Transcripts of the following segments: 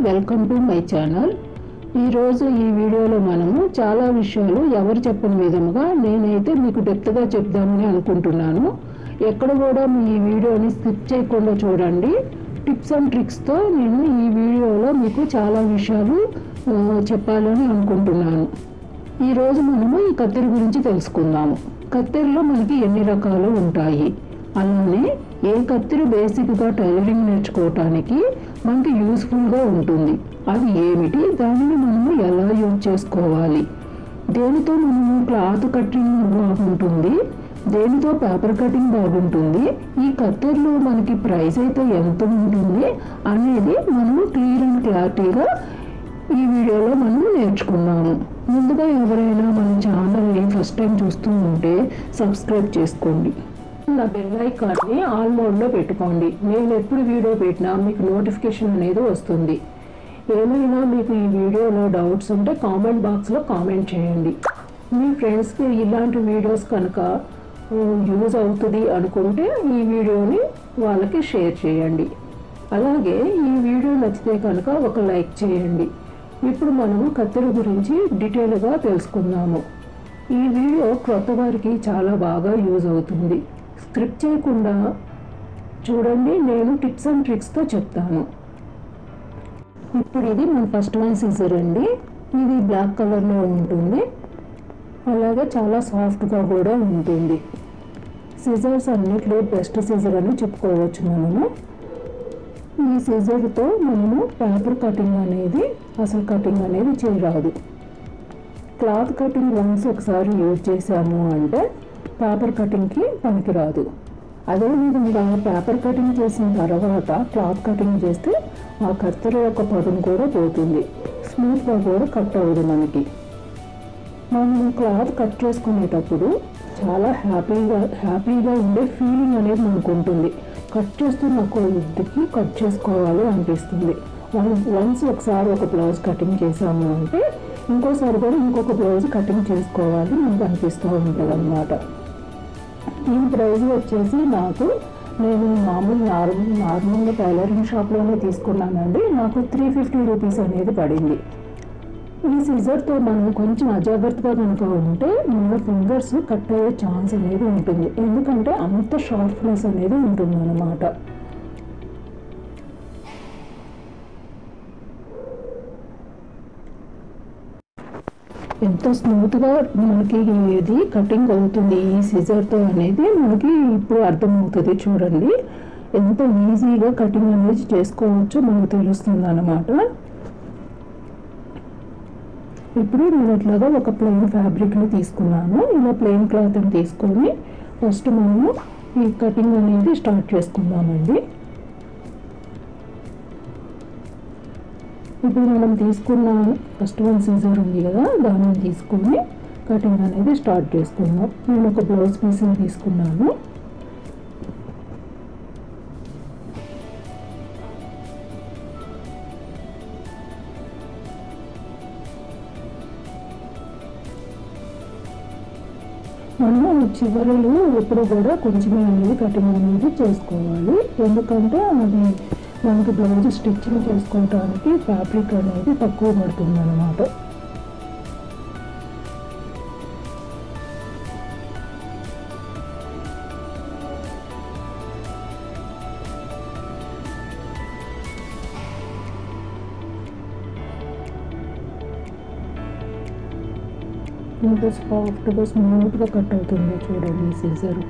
welcome to my channel ఈరోజు ఈ వీడియోలో మనము చాలా విషయాలు ఎవరు చెప్పని విధముగా నేనైతే మీకు డెప్త్గా చెప్దామని అనుకుంటున్నాను ఎక్కడ కూడా మీ ఈ వీడియోని స్కిప్ చేయకుండా చూడండి టిప్స్ అండ్ ట్రిక్స్తో నేను ఈ వీడియోలో మీకు చాలా విషయాలు ఆ, చెప్పాలని అనుకుంటున్నాను ఈరోజు మనము ఈ కత్తెర గురించి తెలుసుకుందాము కత్తెరలో మనకి ఎన్ని రకాలు ఉంటాయి అలానే ఏ కత్తెర బేసిక్గా టైలరింగ్ నేర్చుకోవటానికి మనకి యూస్ఫుల్గా ఉంటుంది అది ఏమిటి దానిని మనము ఎలా యూజ్ చేసుకోవాలి దేనితో మనము క్లాత్ కటింగ్ బాగుంటుంది దేనితో పేపర్ కటింగ్ బాగుంటుంది ఈ కత్తెరలో మనకి ప్రైస్ అయితే ఎంత ఉంటుంది అనేది మనము క్లియర్ అండ్ క్లారిటీగా ఈ వీడియోలో మనం నేర్చుకున్నాము ముందుగా ఎవరైనా మన ఛానల్ని ఫస్ట్ టైం చూస్తూ ఉంటే సబ్స్క్రైబ్ చేసుకోండి నా బెల్ ఐకాన్ని ఆల్ మోడ్లో పెట్టుకోండి నేను ఎప్పుడు వీడియో పెట్టినా మీకు నోటిఫికేషన్ అనేది వస్తుంది ఏమైనా మీకు ఈ వీడియోలో డౌట్స్ ఉంటే కామెంట్ బాక్స్లో కామెంట్ చేయండి మీ ఫ్రెండ్స్కి ఇలాంటి వీడియోస్ కనుక యూజ్ అవుతుంది అనుకుంటే ఈ వీడియోని వాళ్ళకి షేర్ చేయండి అలాగే ఈ వీడియో నచ్చితే కనుక ఒక లైక్ చేయండి ఇప్పుడు మనము కత్తెర గురించి డీటెయిల్గా తెలుసుకుందాము ఈ వీడియో క్రొత్త వారికి చాలా బాగా యూజ్ అవుతుంది స్క్రిప్ట్ చేయకుండా చూడండి నేను టిప్స్ అండ్ ట్రిక్స్తో చెప్తాను ఇప్పుడు ఇది మన ఫస్ట్ వన్ సీజర్ అండి ఇది బ్లాక్ కలర్లో ఉంటుంది అలాగే చాలా సాఫ్ట్గా కూడా ఉంటుంది సిజర్స్ అన్నిట్లో బెస్ట్ సిజర్ అని చెప్పుకోవచ్చు మనము ఈ సిజర్తో మనము పేపర్ కటింగ్ అనేది అసలు కటింగ్ అనేది చేయరాదు క్లాత్ కటింగ్ వన్స్ ఒకసారి యూజ్ చేసాము అంటే పేపర్ కటింగ్కి పనికిరాదు అదేవిధంగా పేపర్ కటింగ్ చేసిన తర్వాత క్లాత్ కటింగ్ చేస్తే ఆ కత్తెర యొక్క పదును కూడా పోతుంది స్మూత్గా కూడా కట్ అవ్వదు మనకి మనం క్లాత్ కట్ చేసుకునేటప్పుడు చాలా హ్యాపీగా హ్యాపీగా ఉండే ఫీలింగ్ అనేది మనకు ఉంటుంది కట్ చేస్తున్న కొద్దికి కట్ చేసుకోవాలి అనిపిస్తుంది వన్- వన్స్ ఒకసారి ఒక బ్లౌజ్ కటింగ్ చేసాము అంటే ఇంకోసారి కూడా ఇంకొక బ్లౌజ్ కటింగ్ చేసుకోవాలి మనకు అనిపిస్తూ ఉంటుంది అనమాట దీని ప్రైస్ వచ్చేసి నాకు నేను మామూలు నార్మల్ నార్మల్గా టైలరింగ్ షాప్లోనే తీసుకున్నానండి నాకు త్రీ ఫిఫ్టీ రూపీస్ అనేది పడింది ఈ సిజర్తో మనం కొంచెం అజాగ్రత్తగా కనుక ఉంటే మన ఫింగర్స్ కట్ అయ్యే ఛాన్స్ అనేది ఉంటుంది ఎందుకంటే అంత షార్ప్నెస్ అనేది ఉంటుంది అన్నమాట ఎంత స్మూత్గా మనకి ఇది కటింగ్ అవుతుంది ఈ సిజర్తో అనేది మనకి ఇప్పుడు అర్థమవుతుంది చూడండి ఎంత ఈజీగా కటింగ్ అనేది చేసుకోవచ్చో మనకు తెలుస్తుంది అన్నమాట ఇప్పుడు నేను ఇట్లాగా ఒక ప్లెయిన్ ఫ్యాబ్రిక్ని తీసుకున్నాను ఇలా ప్లెయిన్ క్లాత్ని తీసుకొని ఫస్ట్ మనము ఈ కటింగ్ అనేది స్టార్ట్ చేసుకుందామండి ఇప్పుడు మనం తీసుకున్న ఫస్ట్ వన్ సీజర్ ఉంది కదా దాన్ని తీసుకొని కటింగ్ అనేది స్టార్ట్ చేసుకుందాం నేను ఒక బ్లౌజ్ పీస్ని తీసుకున్నాను మనము చివరలు ఎప్పుడు కూడా కొంచెమే అనేది కటింగ్ అనేది చేసుకోవాలి ఎందుకంటే అది మనకి బ్లౌజ్ స్టిచ్చింగ్ చేసుకోవడానికి ఫ్యాబ్రిక్ అనేది తక్కువ పడుతుంది అనమాట ఎంత సాఫ్ట్గా స్మూత్గా కట్ అవుతుంది చూడండి ఈ సీజర్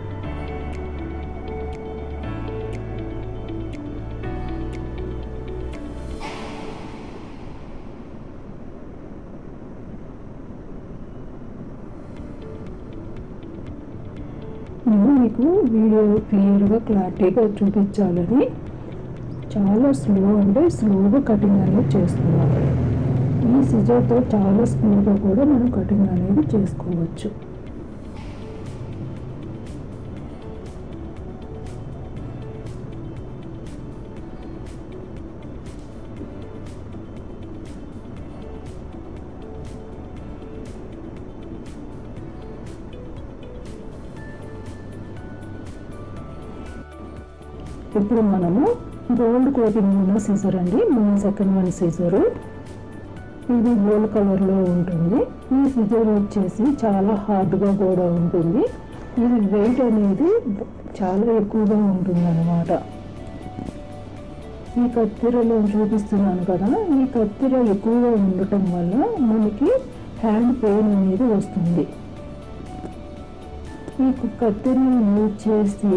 నేను మీకు వీడియో క్లియర్గా క్లారిటీగా చూపించాలని చాలా స్లో అంటే స్లోగా కటింగ్ అనేది చేస్తున్నాను ఈ సిజర్తో చాలా స్మూత్గా కూడా మనం కటింగ్ అనేది చేసుకోవచ్చు ఇప్పుడు మనము గోల్డ్ కోటింగ్ ఉన్న సీజర్ అండి మన సెకండ్ వన్ సీజరు ఇది గోల్డ్ కలర్లో ఉంటుంది ఈ సీజర్ వచ్చేసి చాలా హార్డ్గా కూడా ఉంటుంది ఇది వెయిట్ అనేది చాలా ఎక్కువగా ఉంటుంది అన్నమాట ఈ కత్తెరలో చూపిస్తున్నాను కదా ఈ కత్తెర ఎక్కువగా ఉండటం వల్ల మనకి హ్యాండ్ పెయిన్ అనేది వస్తుంది ఈ కత్తెరని యూజ్ చేసి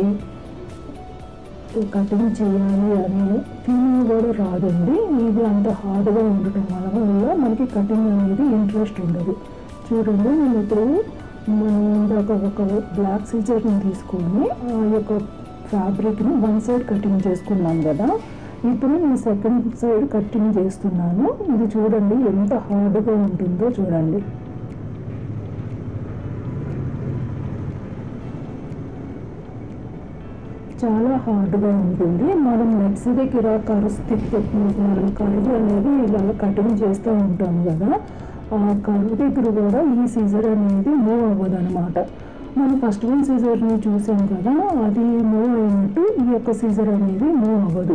కటింగ్ చేయాలి అనే ఫీలింగ్ కూడా రాదండి ఇది అంత హార్డ్గా ఉండటం వల్ల మనకి కటింగ్ అనేది ఇంట్రెస్ట్ ఉండదు చూడండి నేను ఇప్పుడు మనం ఇందాక ఒక బ్లాక్ సీజర్ని తీసుకొని ఆ యొక్క ఫ్యాబ్రిక్ని వన్ సైడ్ కటింగ్ చేసుకున్నాం కదా ఇప్పుడు నేను సెకండ్ సైడ్ కటింగ్ చేస్తున్నాను ఇది చూడండి ఎంత హార్డ్గా ఉంటుందో చూడండి చాలా హార్డ్గా ఉంటుంది మనం నెక్స్ట్ దగ్గర కరుసు తిప్పి మనం కరువు అనేది ఇలా కటింగ్ చేస్తూ ఉంటాం కదా ఆ కరువు దగ్గర కూడా ఈ సీజర్ అనేది మూవ్ అవ్వదు అనమాట మనం ఫస్ట్ వన్ సీజర్ని చూసాం కదా అది మూవ్ అయినట్టు ఈ యొక్క సీజర్ అనేది మూవ్ అవ్వదు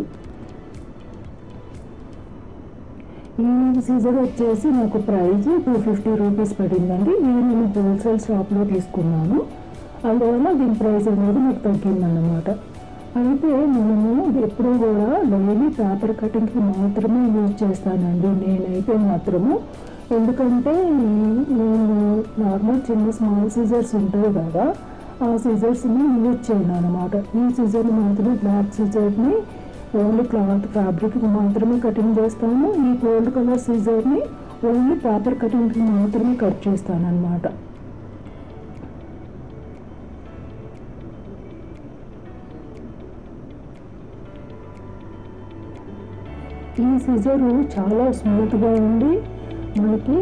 ఈ సీజర్ వచ్చేసి నాకు ప్రైస్ టూ ఫిఫ్టీ రూపీస్ పడిందండి ఇది నేను హోల్సేల్ షాప్లో తీసుకున్నాను అందువల్ల దీని ప్రైస్ అనేది నాకు తగ్గిందన్నమాట అయితే నేను ఎప్పుడూ కూడా డైలీ పేపర్ కటింగ్కి మాత్రమే యూజ్ చేస్తానండి నేనైతే మాత్రము ఎందుకంటే నేను నార్మల్ చిన్న స్మాల్ సీజర్స్ ఉంటాయి కదా ఆ సీజర్స్ని యూజ్ చేయను అనమాట ఈ సీజర్ని మాత్రమే బ్లాక్ సీజర్ని ఓన్లీ క్లాత్ ఫ్యాబ్రిక్ మాత్రమే కటింగ్ చేస్తాను ఈ గోల్డ్ కలర్ సీజర్ని ఓన్లీ పేపర్ కటింగ్కి మాత్రమే కట్ చేస్తాను అనమాట ఈ సిజరు చాలా స్మూత్గా ఉండి మనకి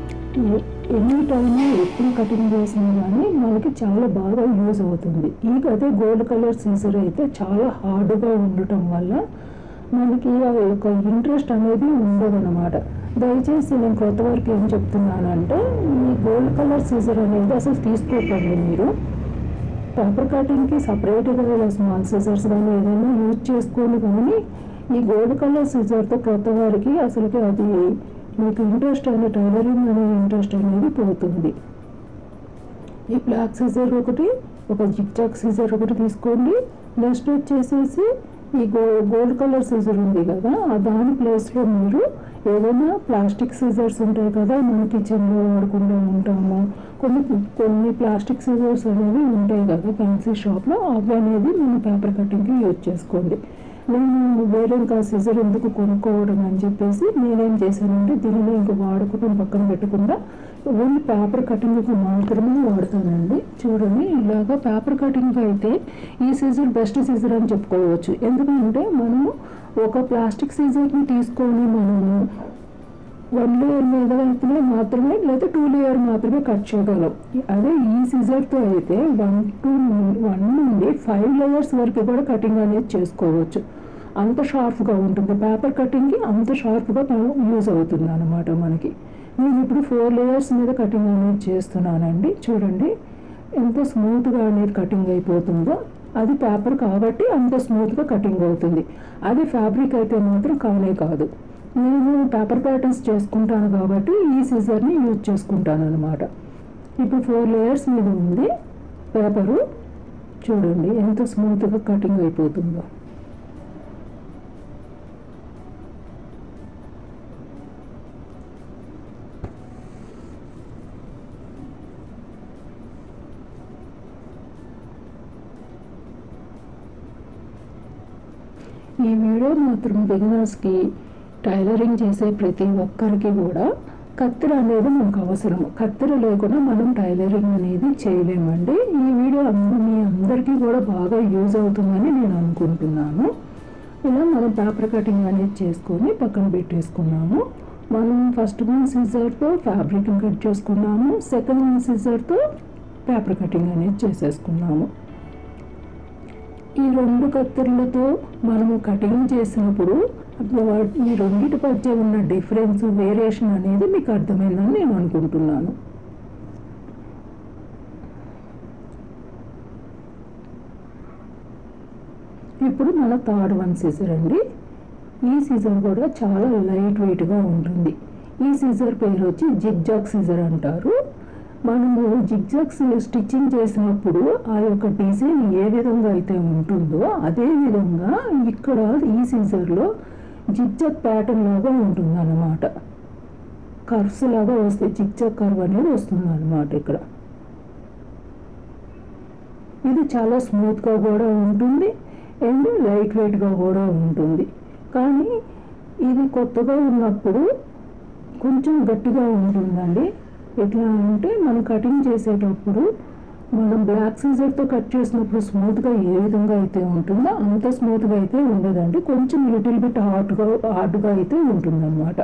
ఎనీ టైం ఎప్పుడు కటింగ్ చేసినా కానీ మనకి చాలా బాగా యూజ్ అవుతుంది ఈ అదే గోల్డ్ కలర్ సీజర్ అయితే చాలా హార్డ్గా ఉండటం వల్ల మనకి ఆ యొక్క ఇంట్రెస్ట్ అనేది ఉండదన్నమాట దయచేసి నేను కొత్త వరకు ఏం చెప్తున్నానంటే ఈ గోల్డ్ కలర్ సీజర్ అనేది అసలు తీసుకోకండి మీరు పేపర్ కటింగ్కి సపరేట్గా స్మాల్ సీజర్స్ కానీ ఏదైనా యూజ్ చేసుకొని కానీ ఈ గోల్డ్ కలర్ సిజర్తో కొత్త వారికి అసలుకి అది మీకు ఇంట్రెస్ట్ అనే టైలరింగ్ అనే ఇంట్రెస్ట్ అనేది పోతుంది ఈ బ్లాక్ సిజర్ ఒకటి ఒక జిక్జాక్ సిజర్ ఒకటి తీసుకోండి నెక్స్ట్ వచ్చేసేసి ఈ గో గోల్డ్ కలర్ సిజర్ ఉంది కదా దాని ప్లేస్లో మీరు ఏదైనా ప్లాస్టిక్ సిజర్స్ ఉంటాయి కదా మన కిచెన్లో వాడకుండా ఉంటాము కొన్ని కొన్ని ప్లాస్టిక్ సిజర్స్ అనేవి ఉంటాయి కదా ఫ్యాన్సీ షాప్లో అవి అనేది నేను పేపర్ కటింగ్కి యూజ్ చేసుకోండి నేను వేరే ఇంకా సిజర్ ఎందుకు కొనుక్కోవడం అని చెప్పేసి నేనేం చేశానంటే దీనిని ఇంక వాడుకోవడం పక్కన పెట్టకుండా ఓన్లీ పేపర్ కటింగ్కి మాత్రమే వాడతానండి చూడండి ఇలాగా పేపర్ కటింగ్ అయితే ఈ సీజర్ బెస్ట్ సీజర్ అని చెప్పుకోవచ్చు ఎందుకంటే మనము ఒక ప్లాస్టిక్ సీజర్ని తీసుకొని మనము వన్ లేయర్ మీద అయితే మాత్రమే లేదా టూ లేయర్ మాత్రమే కట్ చేయగలం అదే ఈ సిజర్తో అయితే వన్ టూ వన్ నుండి ఫైవ్ లేయర్స్ వరకు కూడా కటింగ్ అనేది చేసుకోవచ్చు అంత షార్ప్గా ఉంటుంది పేపర్ కటింగ్కి అంత షార్ప్గా యూజ్ అవుతుంది అనమాట మనకి నేను ఇప్పుడు ఫోర్ లేయర్స్ మీద కటింగ్ అనేది చేస్తున్నానండి చూడండి ఎంత స్మూత్గా అనేది కటింగ్ అయిపోతుందో అది పేపర్ కాబట్టి అంత స్మూత్గా కటింగ్ అవుతుంది అది ఫ్యాబ్రిక్ అయితే మాత్రం కానే కాదు నేను పేపర్ ప్యాటర్న్స్ చేసుకుంటాను కాబట్టి ఈ సిజర్ని యూజ్ చేసుకుంటాను అనమాట ఇప్పుడు ఫోర్ లేయర్స్ మీద ఉంది పేపరు చూడండి ఎంత స్మూత్గా కటింగ్ అయిపోతుందో ఈ వీడియో మాత్రం బిగినర్స్కి టైలరింగ్ చేసే ప్రతి ఒక్కరికి కూడా కత్తెర అనేది మనకు అవసరం కత్తెర లేకుండా మనం టైలరింగ్ అనేది చేయలేమండి ఈ వీడియో అంద- మీ అందరికీ కూడా బాగా యూజ్ అవుతుందని నేను అనుకుంటున్నాను ఇలా మనం పేపర్ కటింగ్ అనేది చేసుకొని పక్కన పెట్టేసుకున్నాము మనం ఫస్ట్ వన్ సిజర్తో ఫ్యాబ్రిక్ కట్ చేసుకున్నాము సెకండ్ వన్ సిజర్తో పేపర్ కటింగ్ అనేది చేసేసుకున్నాము ఈ రెండు కత్తెరలతో మనము కటింగ్ చేసినప్పుడు వా- ఈ రెండింటి మధ్య ఉన్న డిఫరెన్స్ వేరియేషన్ అనేది మీకు అర్థమైందని నేను అనుకుంటున్నాను ఇప్పుడు మన థర్డ్ వన్ సీజర్ అండి ఈ సీజర్ కూడా చాలా లైట్ వెయిట్గా ఉంటుంది ఈ సీజర్ పేరు వచ్చి జిగ్జాగ్ సీజర్ అంటారు మనము జిగ్జాగ్స్ స్టిచ్చింగ్ చేసినప్పుడు ఆ యొక్క డిజైన్ ఏ విధంగా అయితే ఉంటుందో అదే విధంగా ఇక్కడ ఈ సీజర్లో జిగ్జాగ్ ప్యాటర్న్ లాగా ఉంటుంది అన్నమాట కర్వ్స్ లాగా వస్తే జిగ్జాగ్ కర్వ్ అనేది వస్తుంది అన్నమాట ఇక్కడ ఇది చాలా స్మూత్గా కూడా ఉంటుంది అండ్ లైట్ వెయిట్గా కూడా ఉంటుంది కానీ ఇది కొత్తగా ఉన్నప్పుడు కొంచెం గట్టిగా ఉంటుందండి ఎట్లా అంటే మనం కటింగ్ చేసేటప్పుడు మనం బ్లాక్ సీజర్తో కట్ చేసినప్పుడు స్మూత్గా ఏ విధంగా అయితే ఉంటుందో అంత స్మూత్గా అయితే ఉండదండి కొంచెం లిటిల్ బిట్ హార్డ్గా హార్డ్గా అయితే ఉంటుందన్నమాట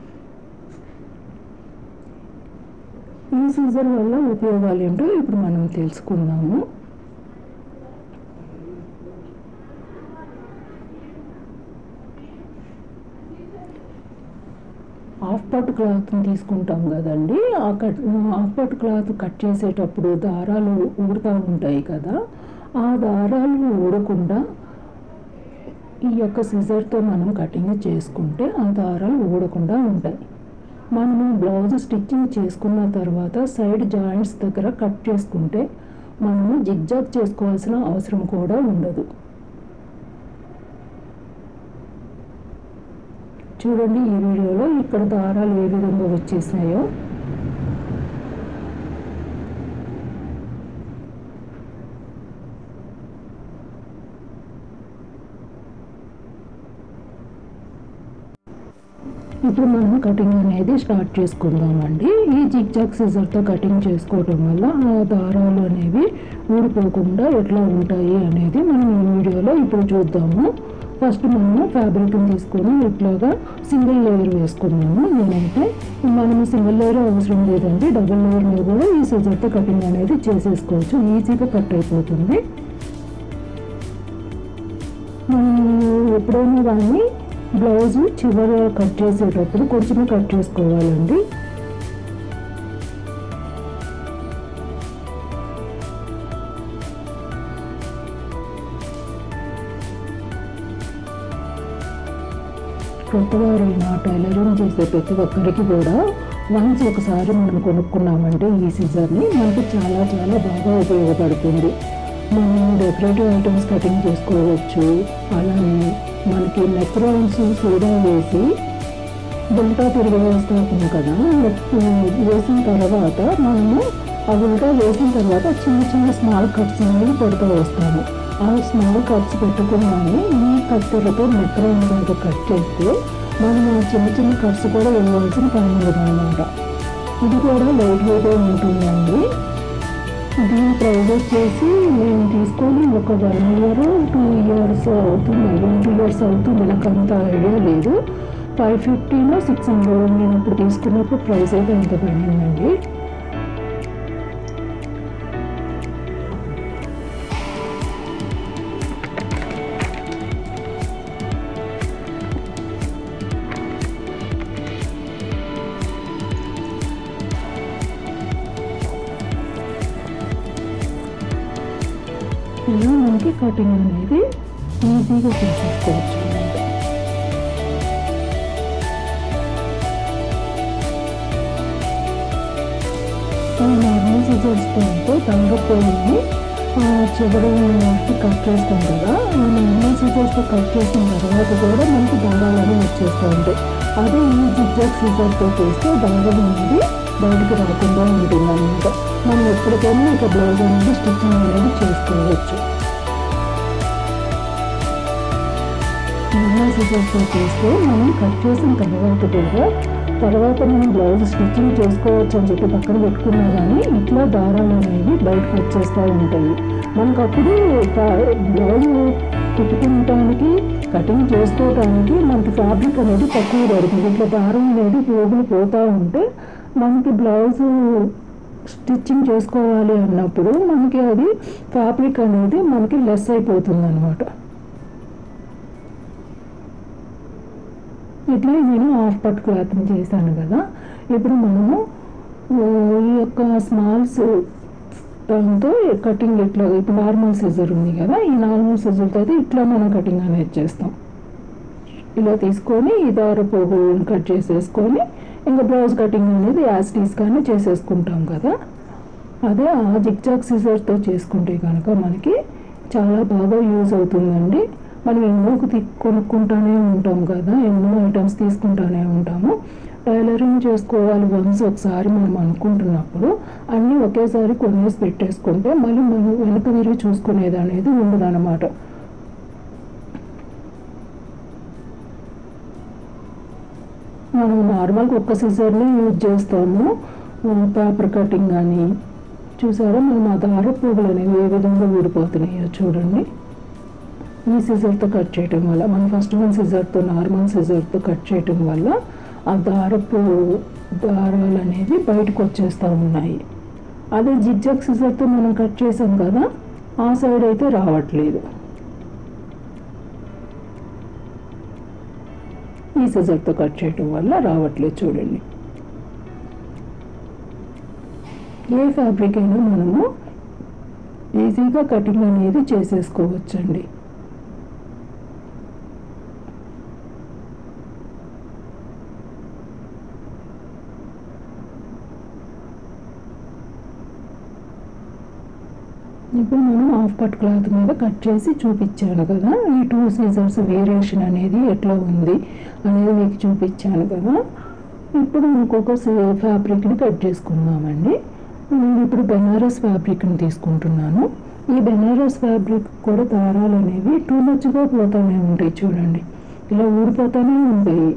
ఈ సీజర్ వల్ల ఉపయోగాలు ఏంటో ఇప్పుడు మనం తెలుసుకుందాము హాఫ్ పట్ క్లాత్ని తీసుకుంటాం కదండి ఆ కట్ హాఫ్ పట్ క్లాత్ కట్ చేసేటప్పుడు దారాలు ఊడుతూ ఉంటాయి కదా ఆ దారాలు ఊడకుండా ఈ యొక్క సిజర్తో మనం కటింగ్ చేసుకుంటే ఆ దారాలు ఊడకుండా ఉంటాయి మనము బ్లౌజ్ స్టిచ్చింగ్ చేసుకున్న తర్వాత సైడ్ జాయింట్స్ దగ్గర కట్ చేసుకుంటే మనము జిగ్జాగ్ చేసుకోవాల్సిన అవసరం కూడా ఉండదు చూడండి ఈ వీడియోలో ఇక్కడ దారాలు ఏ విధంగా వచ్చేసాయో ఇప్పుడు మనం కటింగ్ అనేది స్టార్ట్ చేసుకుందామండి ఈ జిగ్జాగ్ సిజర్తో కటింగ్ చేసుకోవటం వల్ల ఆ దారాలు అనేవి ఊడిపోకుండా ఎట్లా ఉంటాయి అనేది మనం ఈ వీడియోలో ఇప్పుడు చూద్దాము ఫస్ట్ మనము ఫ్యాబ్రిక్ని తీసుకొని ఇట్లాగా సింగిల్ లేయర్ వేసుకున్నాము నేనైతే మనము సింగిల్ లేయర్ అవసరం లేదండి డబుల్ లేయర్ మీద కూడా ఈ సిజర్తో కటింగ్ అనేది చేసేసుకోవచ్చు ఈజీగా కట్ అయిపోతుంది మనం ఎప్పుడైనా కానీ బ్లౌజ్ చివరి కట్ చేసేటప్పుడు కొంచెమే కట్ చేసుకోవాలండి కొత్తవారైనా టైలరింగ్ చేసే ప్రతి ఒక్కరికి కూడా వన్స్ ఒకసారి మనం కొనుక్కున్నామంటే ఈ సీజర్ని మనకి చాలా చాలా బాగా ఉపయోగపడుతుంది మనం డెకరేటివ్ ఐటమ్స్ కటింగ్ చేసుకోవచ్చు అలానే మనకి నెక్ రౌండ్స్ సూడా వేసి ఉల్టా తిరిగి వేస్తాం కదా వేసిన తర్వాత మనము ఆ ఉల్టా వేసిన తర్వాత చిన్న చిన్న స్మాల్ కట్స్ అనేవి పెడుతూ వస్తాము ఆ స్మాల్ కట్స్ పెట్టుకున్నాము ఈ కట్టెలతో నెక్ రౌండ్ కనుక కట్ చేస్తే మనం ఆ చిన్న చిన్న కట్స్ కూడా వేయవలసిన పని ఉండదన్నమాట ఇది కూడా లైట్ వెయిట్ ఉంటుందండి దీని ప్రైస్ వచ్చేసి నేను తీసుకొని ఒక వన్ ఇయర్ టూ ఇయర్స్ అవుతుంది వన్ టూ ఇయర్స్ అవుతుంది నాకు అంత ఐడియా లేదు ఫైవ్ ఫిఫ్టీనో సిక్స్ హండ్రెడ్ నేను ఇప్పుడు తీసుకున్నప్పుడు ప్రైస్ అయితే ఎంత పడిందండి ఇలా మనకి కటింగ్ అనేది ఈజీగా చేసేసుకోవచ్చు అన్నమాట నార్మల్ సిజర్స్తో అంటే తంగపోయి చివరి కట్ చేస్తాం కదా ఆ నార్మల్ సిజర్స్తో కట్ చేసిన తర్వాత కూడా మనకి దారాలు వచ్చేస్తూ ఉంటాయి అదే ఈ జిగ్జాగ్ సిజర్తో చేస్తే దారం అనేది బయటకు రాకుండా ఉంటుంది అనమాట మనం ఎప్పటికైనా ఇక బ్లౌజ్ అనేది స్టిచ్చింగ్ అనేది చేసుకోవచ్చు నార్మల్ సిజర్స్తో చేస్తే మనం కట్ చేసిన తర్వాత కూడా తర్వాత మనం బ్లౌజ్ స్టిచ్చింగ్ చేసుకోవచ్చు అని చెప్పి పక్కన పెట్టుకున్నా కానీ ఇట్లా దారాలు అనేవి బయటకు వచ్చేస్తూ ఉంటాయి మనకు అప్పుడు బ్లౌజ్ కుట్టుకోవటానికి కటింగ్ చేసుకోవటానికి మనకి ఫ్యాబ్రిక్ అనేది తక్కువ పడుతుంది ఇట్లా దారం అనేది పోగులు పోతూ ఉంటే మనకి బ్లౌజ్ స్టిచ్చింగ్ చేసుకోవాలి అన్నప్పుడు మనకి అది ఫ్యాబ్రిక్ అనేది మనకి లెస్ అయిపోతుంది అనమాట ఇట్లా నేను హాఫ్ పట్ క్లాత్ని చేశాను కదా ఇప్పుడు మనము ఈ యొక్క స్మాల్స్ దాంతో కటింగ్ ఇట్లా ఇప్పుడు నార్మల్ సిజర్ ఉంది కదా ఈ నార్మల్ సిజర్తో అయితే ఇట్లా మనం కటింగ్ అనేది చేస్తాం ఇలా తీసుకొని ఈ దార పోగు కట్ చేసేసుకొని ఇంకా బ్లౌజ్ కటింగ్ అనేది యాస్టీస్గానే చేసేసుకుంటాం కదా అదే ఆ జిగ్జాగ్ సిజర్తో చేసుకుంటే కనుక మనకి చాలా బాగా యూజ్ అవుతుందండి మనం ఎన్నో తి- కొనుక్కుంటానే ఉంటాం కదా ఎన్నో ఐటమ్స్ తీసుకుంటానే ఉంటాము టైలరింగ్ చేసుకోవాలి వన్స్ ఒకసారి మనం అనుకుంటున్నప్పుడు అన్నీ ఒకేసారి కొనేసి పెట్టేసుకుంటే మళ్ళీ మనం వెనక తిరిగి చూసుకునేది అనేది ఉండదన్నమాట మనం నార్మల్గా ఒక్క సిజర్ని యూజ్ చేస్తాము పేపర్ కటింగ్ కానీ చూసారా మనం ఆ దార పువ్వులు అనేవి ఏ విధంగా ఊడిపోతున్నాయో చూడండి ఈ సిజర్తో కట్ చేయటం వల్ల మనం ఫస్ట్ వన్ సిజర్తో నార్మల్ సిజర్తో కట్ చేయటం వల్ల ఆ దారపు దారాలు అనేవి బయటకు వచ్చేస్తూ ఉన్నాయి అదే జిగ్జాగ్ సిజర్తో మనం కట్ చేసాం కదా ఆ సైడ్ అయితే రావట్లేదు ఈ సిజర్తో కట్ చేయటం వల్ల రావట్లేదు చూడండి ఏ ఫ్యాబ్రిక్ అయినా మనము ఈజీగా కటింగ్ అనేది చేసేసుకోవచ్చండి ఇప్పుడు మనం హాఫ్ కట్ క్లాత్ మీద కట్ చేసి చూపించాను కదా ఈ టూ సీజర్స్ వేరియేషన్ అనేది ఎట్లా ఉంది అనేది మీకు చూపించాను కదా ఇప్పుడు ఇంకొక ఫ్యాబ్రిక్ని కట్ చేసుకుందామండి నేను ఇప్పుడు బెనారస్ ఫ్యాబ్రిక్ని తీసుకుంటున్నాను ఈ బెనారస్ ఫ్యాబ్రిక్ కూడా దారాలు అనేవి టూ మచ్గా పోతూనే ఉంటాయి చూడండి ఇలా ఊడిపోతూనే ఉంటాయి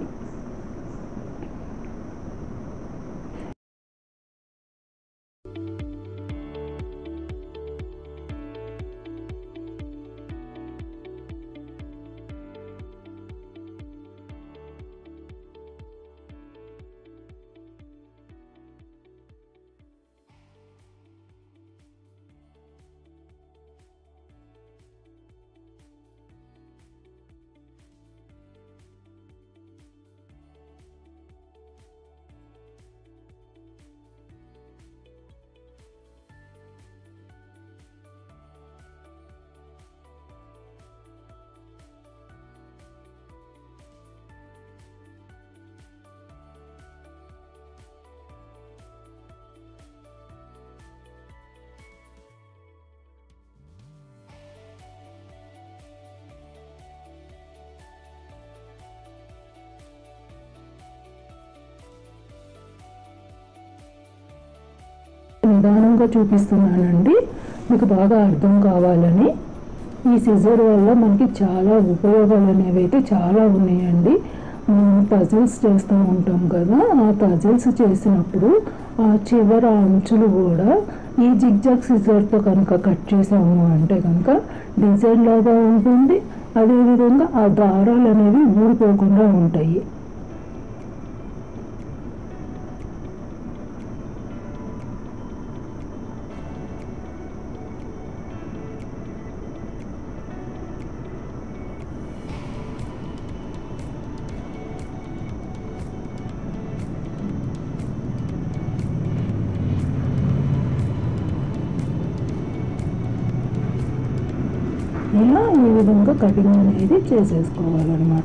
నిదానంగా చూపిస్తున్నానండి మీకు బాగా అర్థం కావాలని ఈ సిజర్ వల్ల మనకి చాలా ఉపయోగాలు అనేవి అయితే చాలా ఉన్నాయండి మనం పజిల్స్ చేస్తూ ఉంటాం కదా ఆ పజిల్స్ చేసినప్పుడు ఆ చివర అంచులు కూడా ఈ జిగ్జాగ్ సిజర్తో కనుక కట్ చేసాము అంటే కనుక డిజైన్ లాగా ఉంటుంది అదేవిధంగా ఆ దారాలు అనేవి ఊడిపోకుండా ఉంటాయి ఇలా ఈ విధంగా కటింగ్ అనేది చేసేసుకోవాలన్నమాట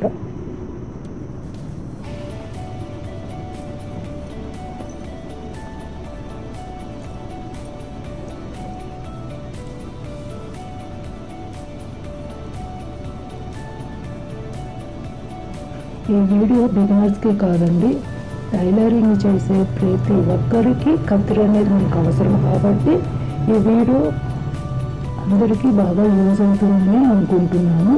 ఈ వీడియో బిగినర్స్కి కాదండి టైలరింగ్ చేసే ప్రతి ఒక్కరికి కత్తిరి అనేది మనకు అవసరం కాబట్టి ఈ వీడియో అందరికీ బాగా యూజ్ అవుతుందని అనుకుంటున్నాను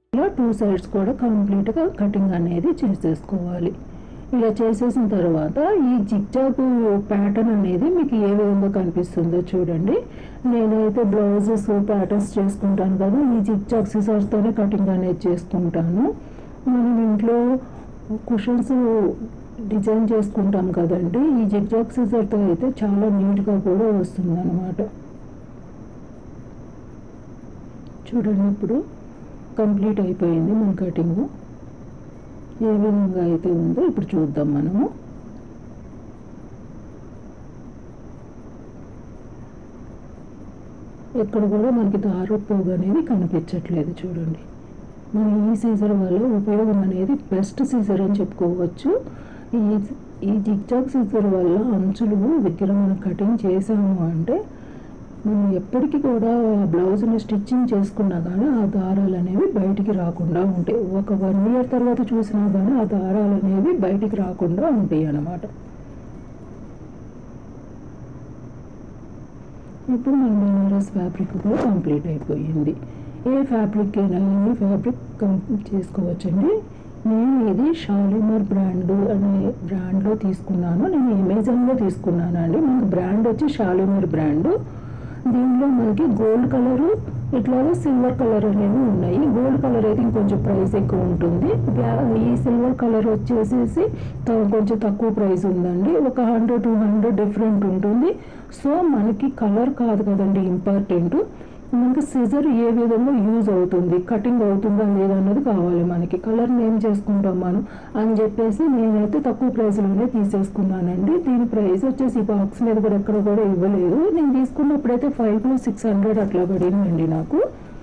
ఇలా టూ సైడ్స్ కూడా కంప్లీట్గా కటింగ్ అనేది చేసేసుకోవాలి ఇలా చేసేసిన తర్వాత ఈ జిగ్జాగ్ ప్యాటర్న్ అనేది మీకు ఏ విధంగా కనిపిస్తుందో చూడండి నేనైతే బ్లౌజెస్ ప్యాటర్న్స్ చేసుకుంటాను కదా ఈ జిగ్జాగ్ సిజర్స్తోనే కటింగ్ అనేది చేసుకుంటాను మనం ఇంట్లో కుషన్స్ డిజైన్ చేసుకుంటాం కదండి ఈ జిగ్జాగ్ సిజర్తో అయితే చాలా నీట్గా కూడా వస్తుంది అనమాట చూడండి ఇప్పుడు కంప్లీట్ అయిపోయింది మన కటింగ్ ఏ విధంగా అయితే ఉందో ఇప్పుడు చూద్దాం మనము ఎక్కడ కూడా మనకి దారపోగు అనేది కనిపించట్లేదు చూడండి మన ఈ సీజర్ వల్ల ఉపయోగం అనేది బెస్ట్ సీజర్ అని చెప్పుకోవచ్చు ఈ ఈ జిగ్జాగ్ సీజర్ వల్ల అంచులు దగ్గర మనం కటింగ్ చేసాము అంటే మనం ఎప్పటికీ కూడా బ్లౌజ్ని స్టిచ్చింగ్ చేసుకున్నా కానీ ఆ దారాలు అనేవి బయటికి రాకుండా ఉంటాయి ఒక వన్ ఇయర్ తర్వాత చూసినా కానీ ఆ దారాలు అనేవి బయటికి రాకుండా ఉంటాయి అన్నమాట ఇప్పుడు మన బెనారస్ ఫ్యాబ్రిక్ కూడా కంప్లీట్ అయిపోయింది ఏ ఫ్యాబ్రిక్ అయినా ఈ ఫ్యాబ్రిక్ కంప్లీట్ చేసుకోవచ్చండి నేను ఇది షాలిమర్ బ్రాండ్ అనే బ్రాండ్లో తీసుకున్నాను నేను అమెజాన్లో తీసుకున్నాను అండి మనకు బ్రాండ్ వచ్చి షాలిమర్ బ్రాండ్ దీనిలో మనకి గోల్డ్ కలరు ఇట్లాగే సిల్వర్ కలర్ అనేవి ఉన్నాయి గోల్డ్ కలర్ అయితే ఇంకొంచెం ప్రైస్ ఎక్కువ ఉంటుంది బ్లా- ఈ సిల్వర్ కలర్ వచ్చేసేసి త- కొంచెం తక్కువ ప్రైస్ ఉందండి ఒక హండ్రెడ్ టూ హండ్రెడ్ డిఫరెంట్ ఉంటుంది సో మనకి కలర్ కాదు కదండి ఇంపార్టెంట్ మనకి సిజర్ ఏ విధంగా యూజ్ అవుతుంది కటింగ్ అవుతుందా లేదా అన్నది కావాలి మనకి కలర్ నేమ్ చేసుకుంటాం మనం అని చెప్పేసి నేనైతే తక్కువ ప్రైస్లోనే తీసేసుకున్నానండి దీని ప్రైస్ వచ్చేసి బాక్స్ మీద కూడా ఎక్కడ కూడా ఇవ్వలేదు నేను తీసుకున్నప్పుడైతే ఫైవ్ టు సిక్స్ హండ్రెడ్ అట్లా పడిందండి నాకు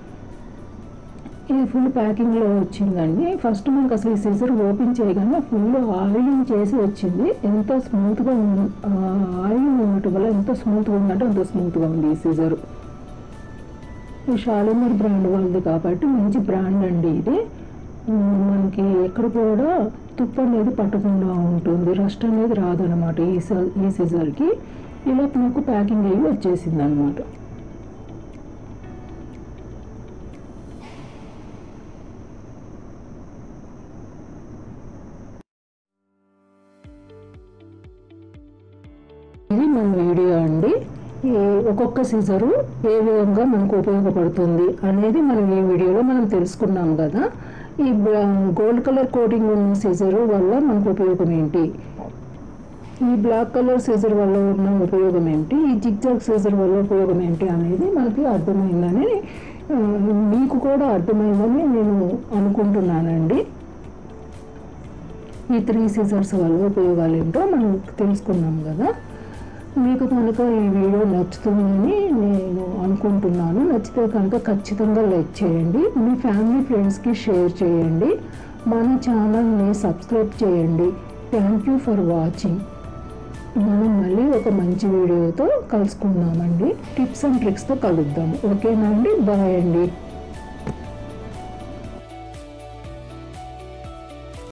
ఇది ఫుల్ ప్యాకింగ్లో వచ్చిందండి ఫస్ట్ మనకు అసలు ఈ సిజర్ ఓపెన్ చేయగానే ఫుల్ ఆయిలింగ్ చేసి వచ్చింది ఎంత స్మూత్గా ఉంది ఆయిలింగ్ ఉండటం వల్ల ఎంత స్మూత్గా ఉందంటే అంత స్మూత్గా ఉంది ఈ సిజర్ ఈ షాలిమర్ బ్రాండ్ వాళ్ళది కాబట్టి మంచి బ్రాండ్ అండి ఇది ఉమ్, మనకి ఎక్కడ కూడా తుప్పు అనేది పట్టకుండా ఉంటుంది రస్ట్ అనేది రాదనమాట ఈ స- ఈ సీజర్కి ఇలా నాకు ప్యాకింగ్ అయ్యి వచ్చేసింది అనమాట ఇది మన వీడియో అండి ఈ ఒక్కొక్క సీజరు ఏ విధంగా మనకు ఉపయోగపడుతుంది అనేది మనం ఈ వీడియోలో మనం తెలుసుకున్నాం కదా ఈ గోల్డ్ కలర్ కోటింగ్ ఉన్న సీజరు వల్ల మనకు ఉపయోగం ఏంటి ఈ బ్లాక్ కలర్ సీజర్ వల్ల ఉన్న ఉపయోగం ఏంటి ఈ జిగ్జాగ్ సీజర్ వల్ల ఉపయోగం ఏంటి అనేది మనకి అర్థమైందని ఆ, మీకు కూడా అర్థమైందని నేను అనుకుంటున్నానండి ఈ త్రీ సీజర్స్ వల్ల ఉపయోగాలు ఏంటో మనం తెలుసుకున్నాం కదా మీకు కనుక ఈ వీడియో నచ్చుతుందని నేను అనుకుంటున్నాను నచ్చితే కనుక ఖచ్చితంగా లైక్ చేయండి మీ ఫ్యామిలీ ఫ్రెండ్స్కి షేర్ చేయండి మన ఛానల్ని సబ్స్క్రైబ్ చేయండి థ్యాంక్ యూ ఫర్ వాచింగ్ మనం మళ్ళీ ఒక మంచి వీడియోతో కలుసుకుందామండి టిప్స్ అండ్ ట్రిక్స్తో కలుద్దాం ఓకేనా అండి బాయ్ అండి